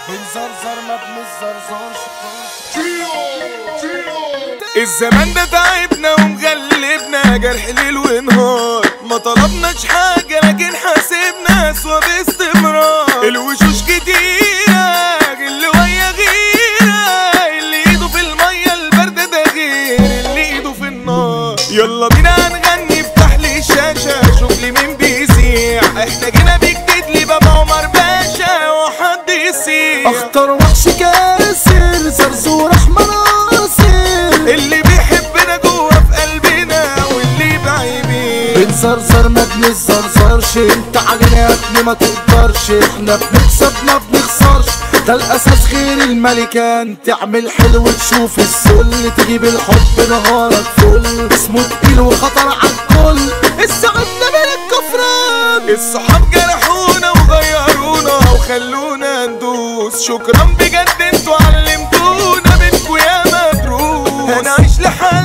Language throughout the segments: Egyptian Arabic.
بنزرزر ما بنزرزرش الزمان ده تعبنا ومغلبنا جرح ليل ونهار ما طلبناش حاجة لكن حاسبنا اسوأ باستمرار الوشوش كتيرة اللي ويا غيرة اللي ايده في المية الباردة ده غير اللي ايده في النار يلا بينا هنغني افتح لي الشاشة شوف لي مين بيذيع احنا جينا بجديد لي بابا عمر باشا وحد يسيع اختار وحش كاسر زرزور احمر ناصر اللي بيحبنا جوه في قلبنا واللي بعيبين بنزرزر ما بنزرزرش انت علينا يا ابني ما تقدرش احنا بنكسب ما بنخسرش ده الاساس غير الملكان تعمل حلو تشوف السل تجيب الحب نهارك فل اسمه تقيل وخطر على الكل السعادة من الكفران الصحاب جرحونا وغيرونا وخلونا ندوس شكرا بجد انتوا علمتونا منكوا يا مدروس هنعيش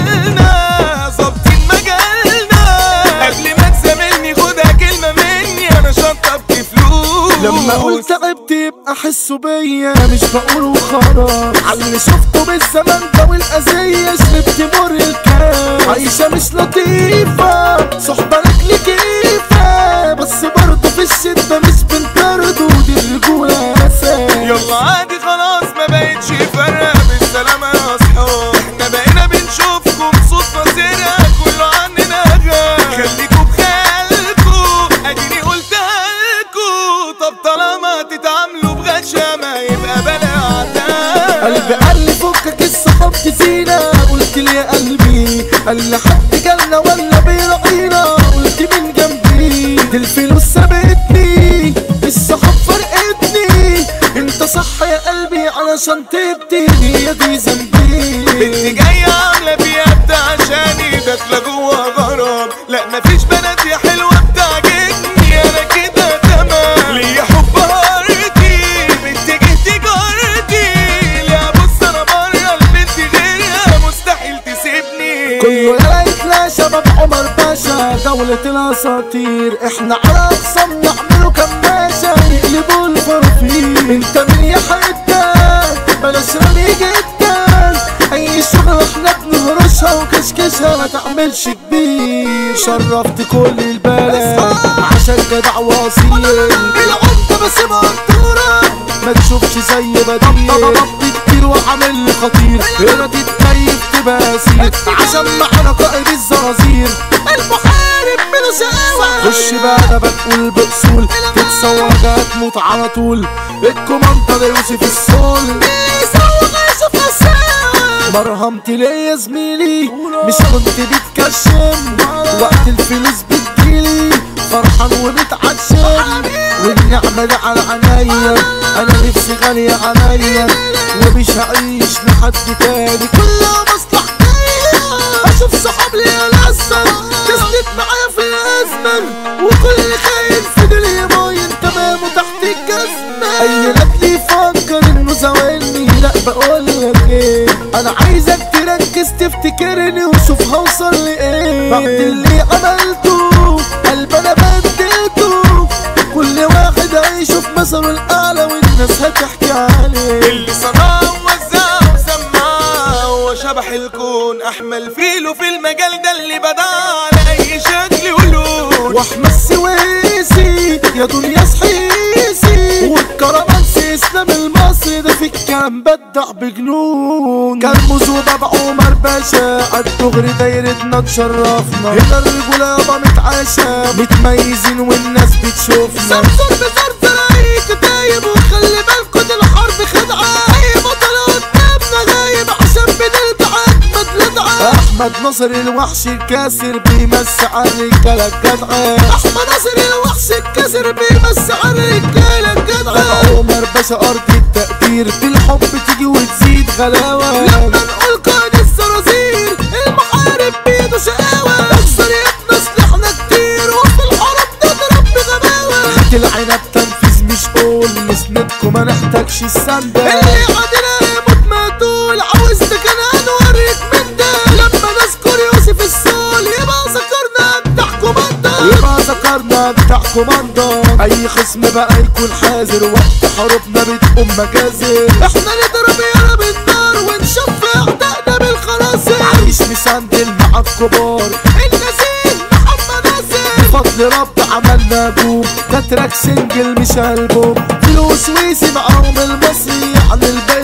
لحالنا ظابطين مجالنا قبل ما تزاملني خدها كلمة مني انا شطبت فلوس لما قلت تعبت يبقى حسوا بيا مش بقول وخلاص على شفته بالزمن ده والاذيه شربت مر الكاس عايشه مش لطيفه صحبه لك كيفه بس برضه في الشده مش بنطرده دي الرجوله اساس يلا عادي خلاص ما بقتش فارقة بالسلامة يا اصحاب احنا بقينا بنشوفكم صوت نصيرة كله عننا غاب خليكوا بخيالكوا اديني قلتها لكوا طب طالما تتعاملوا بغشامة يبقى بلا عتاب قلبي قال لي فكك الصحاب تزينا قلت لي يا قلبي قال لي حد جالنا ولا بيراعينا قلت من جنبي دي الفلوس سابتني الصحاب فرقتني انت صح يا قلبي علشان تبتدي هي دي بنت ذنبي جاية عاملة فيها بتاع عشاني داخلة جوه غرام لا مفيش بنات يا حلوة بتعجبني انا كده تمام ليا حب هارتي بنت جهتي جارتي لا بص انا بره البنت غيرها مستحيل تسيبني كله يلاقيك لا شباب عمر باشا دولة الاساطير احنا على اقسام نعملوا كماشة نقلبوا الفرافير انت من يا حتة بلاش رمي جدا اي شغل احنا بنهرشها وكشكشها ما تعملش كبير شرفت كل البلد عشان جدع واصيل العمدة بس مقدورة ما تشوفش زي بديل ضربت كتير وعامل لي خطير هنا تتكيف تبقى اسير عشان معانا قائد الزرازير المحارب من شقاوة خش بقى انا بقول باصول تتصور ده هتموت على طول الكوماندر يوسف الصول مرهمتي ليه يا زميلي مش كنت بتكشم وقت الفلوس بتجيلي فرحان ومتعشم والنعمة دي على عينيا انا نفسي غالية عليا ومش هعيش لحد تاني كلها مصلحتي اشوف صحاب ليا الاسد تسند معايا في الازمة وكل خاين فضل يباين تمام وتحت الجزمة اي لك يفكر انه زاولني لا بقول لك ايه انا عايزك تركز تفتكرني وشوف هوصل لايه بعد اللي عملته قلب انا بدلته كل واحد هيشوف مثله الاعلى والناس هتحكي عليه اللي صنعه ووزعه وسمعه هو شبح الكون احمل فيله في المجال ده اللي بدع على اي شكل ولون واحمد السويسي يا دنيا صحيسي والكرمانسي اسلام المصري ده في الكلام بدع بجنون كرموز وبابا عمر باشا عالدغري دايرتنا تشرفنا هنا الرجولة يابا متعاشة متميزين والناس بتشوفنا سمسور بزرزر اي كتايب وخلي بالكوا دي الحرب خدعة اي بطل قدامنا غايب عشان بنلدع اجمد لدعة احمد ناصر الوحش الكاسر بيمس على الرجالة الجدعة احمد ناصر الوحش الكاسر بيمس على الرجالة الجدعة عمر باشا ارض التقدير بالحب تيجي وتزيد غلاوة لما نقول قائد الزرازير المحارب بيده شقاوة نكسر يدنا سلاحنا كتير وفي الحرب نضرب بغباوة خد العنب تنفيذ مش قول نسندكم ما نحتاجش السندة اللي عادنا يموت ما تقول عاوزتك انا هنوريك من ده لما نذكر يوسف السول يبقى ذكرنا افتح كوماندا ما ذكرنا بتاع كوماندر اي خصم بقى يكون حذر وقت حروبنا بتقوم مجازر احنا نضرب يالا بالنار ونشفع اعدائنا بالخناصر عايش مسندل مع الكبار النزيل محمد ناصر بفضل رب عملنا بوم ده تراك سنجل مش البوم فلوس ويسي معاهم المصري عن البلد